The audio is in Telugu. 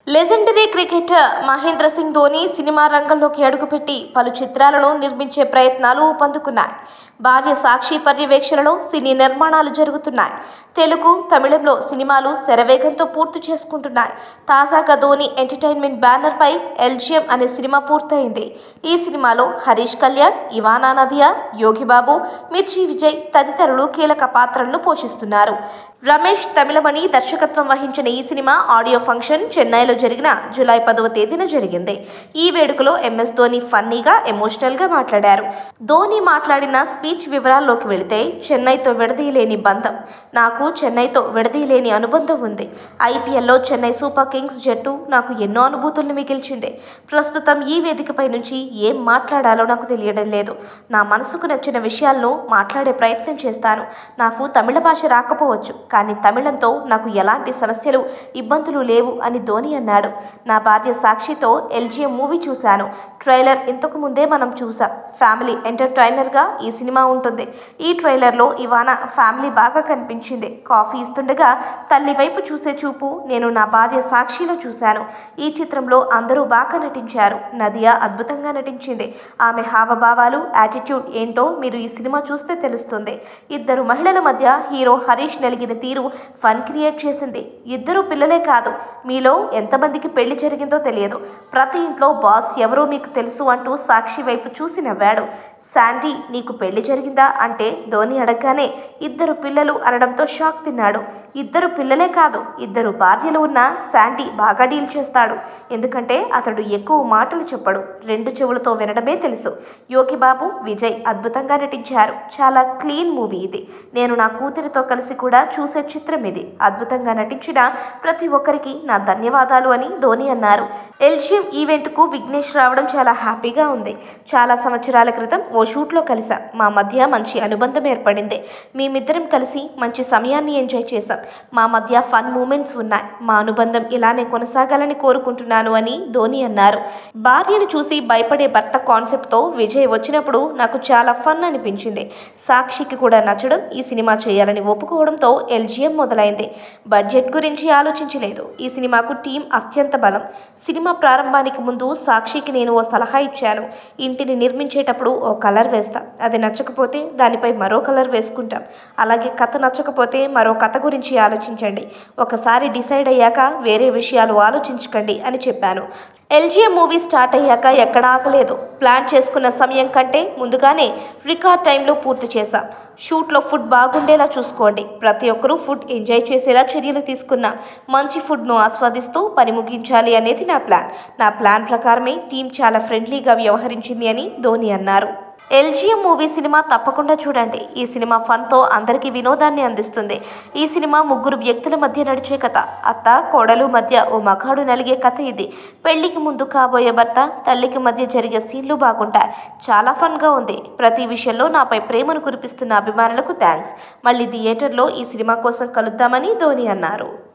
legendary cricketer Mahendra Singh Dhoni cinema రంగంలోకి అడుగుపెట్టి పలు చిత్రాలను నిర్మించే ప్రయత్నాలు ఊపందుకున్నాయి భార్య సాక్షి పర్యవేక్షణలో సినీ నిర్మాణాలు జరుగుతున్నాయి తెలుగు తమిళంలో సినిమాలు శరవేగంతో పూర్తి చేసుకుంటున్నాయి తాజాగా ధోని ఎంటర్టైన్మెంట్ బ్యానర్పై ఎల్జిఎం అనే సినిమా పూర్తయింది ఈ సినిమాలో హరీష్ కళ్యాణ్ ఇవానా నదియా యోగిబాబు మిర్చి విజయ్ తదితరులు కీలక పాత్రలను పోషిస్తున్నారు రమేష్ తమిళమణి దర్శకత్వం వహించిన ఈ సినిమా ఆడియో ఫంక్షన్ చెన్నైలో జరిగిన జూలై పదవ తేదీన జరిగింది ఈ వేడుకలో ఎంఎస్ ధోని ఫన్నీగా ఎమోషనల్గా మాట్లాడారు ధోని మాట్లాడిన స్పీచ్ వివరాల్లోకి వెళితే చెన్నైతో విడదీయలేని బంధం నాకు చెన్నైతో విడదీయలేని అనుబంధం ఉంది ఐపీఎల్లో చెన్నై సూపర్ కింగ్స్ జట్టు నాకు ఎన్నో అనుభూతులను మిగిల్చింది ప్రస్తుతం ఈ వేదికపై నుంచి ఏం మాట్లాడాలో నాకు తెలియడం లేదు నా మనసుకు నచ్చిన విషయాలను మాట్లాడే ప్రయత్నం చేస్తాను నాకు తమిళ భాష రాకపోవచ్చు కానీ తమిళంతో నాకు ఎలాంటి సమస్యలు ఇబ్బందులు లేవు అని ధోని అన్నాడు నా భార్య సాక్షితో ఎల్జిఎం మూవీ చూశాను ట్రైలర్ ఇంతకు ముందే మనం చూసాం ఫ్యామిలీ ఎంటర్టైనర్గా ఈ సినిమా ఉంటుంది ఈ ట్రైలర్లో ఇవానా ఫ్యామిలీ బాగా కనిపించింది కాఫీ ఇస్తుండగా తల్లి వైపు చూసే చూపు నేను నా భార్య సాక్షిలో చూశాను ఈ చిత్రంలో అందరూ బాగా నటించారు నదియా అద్భుతంగా నటించింది ఆమె హావభావాలు యాటిట్యూడ్ ఏంటో మీరు ఈ సినిమా చూస్తే తెలుస్తుంది ఇద్దరు మహిళల మధ్య హీరో హరీష్ నలిగిన తీరు ఫన్ క్రియేట్ చేసింది ఇద్దరు పిల్లలే కాదు మీలో ఎంతమందికి పెళ్లి జరిగిందో తెలియదు ప్రతి ఇంట్లో బాస్ ఎవరో మీకు తెలుసు అంటూ సాక్షి వైపు చూసి నవ్వాడు శాండీ నీకు పెళ్లి జరిగిందా అంటే ధోని అడగగానే ఇద్దరు పిల్లలు అనడంతో షాక్ తిన్నాడు ఇద్దరు పిల్లలే కాదు ఇద్దరు భార్యలు ఉన్న శాండీ బాగా డీల్ చేస్తాడు ఎందుకంటే అతడు ఎక్కువ మాటలు చెప్పడు రెండు చెవులతో వినడమే తెలుసు యోగిబాబు విజయ్ అద్భుతంగా నటించారు చాలా క్లీన్ మూవీ ఇది నేను నా కూతురితో కలిసి కూడా చూసే చిత్రం ఇది అద్భుతంగా నటించిన ప్రతి ఒక్కరికి నా ధన్యవాదాలు అని ధోని అన్నారు ఎల్జిఎం ఈవెంట్కు విఘ్నేష్ రావడం చాలా హ్యాపీగా ఉంది చాలా సంవత్సరాల క్రితం ఓ షూట్లో కలిసా మా మధ్య మంచి అనుబంధం ఏర్పడింది మేమిద్దరం కలిసి మంచి సమయాన్ని ఎంజాయ్ చేశాం మా మధ్య ఫన్ మూమెంట్స్ ఉన్నాయి మా అనుబంధం ఇలానే కొనసాగాలని కోరుకుంటున్నాను అని ధోని అన్నారు భార్యను చూసి భయపడే భర్త కాన్సెప్ట్తో విజయ్ వచ్చినప్పుడు నాకు చాలా ఫన్ అనిపించింది సాక్షికి కూడా నచ్చడం ఈ సినిమా చేయాలని ఒప్పుకోవడంతో ఎల్జిఎం మొదలైంది బడ్జెట్ గురించి ఆలోచించలేదు ఈ సినిమాకు టీం అత్యంత బలం సినిమా ప్రారంభానికి ముందు సాక్షికి నేను ఓ సలహా ఇచ్చాను ఇంటిని నిర్మించేటప్పుడు ఓ కలర్ వేస్తాం అది నచ్చకపోతే దానిపై మరో కలర్ వేసుకుంటాం అలాగే కథ నచ్చకపోతే మరో కథ గురించి ఆలోచించండి ఒకసారి డిసైడ్ అయ్యాక వేరే విషయాలు ఆలోచించకండి అని చెప్పాను ఎల్జిఎం మూవీ స్టార్ట్ అయ్యాక ఎక్కడా ఆగలేదు ప్లాన్ చేసుకున్న సమయం కంటే ముందుగానే రికార్డ్ టైంలో పూర్తి చేశాం షూట్లో ఫుడ్ బాగుండేలా చూసుకోండి ప్రతి ఒక్కరూ ఫుడ్ ఎంజాయ్ చేసేలా చర్యలు తీసుకున్నాం మంచి ఫుడ్ను ఆస్వాదిస్తూ పని ముగించాలి అనేది నా ప్లాన్ నా ప్లాన్ ప్రకారమే టీం చాలా ఫ్రెండ్లీగా వ్యవహరించింది అని ధోని అన్నారు ఎల్జిఎం మూవీ సినిమా తప్పకుండా చూడండి ఈ సినిమా ఫన్తో అందరికీ వినోదాన్ని అందిస్తుంది ఈ సినిమా ముగ్గురు వ్యక్తుల మధ్య నడిచే కథ అత్త కోడలు మధ్య ఓ మగాడు నలిగే కథ ఇది పెళ్లికి ముందు కాబోయే భర్త తల్లికి మధ్య జరిగే సీన్లు బాగుంటాయి చాలా ఫన్గా ఉంది ప్రతి విషయంలో నాపై ప్రేమను కురిపిస్తున్న అభిమానులకు థ్యాంక్స్ మళ్ళీ థియేటర్లో ఈ సినిమా కోసం కలుద్దామని ధోని అన్నారు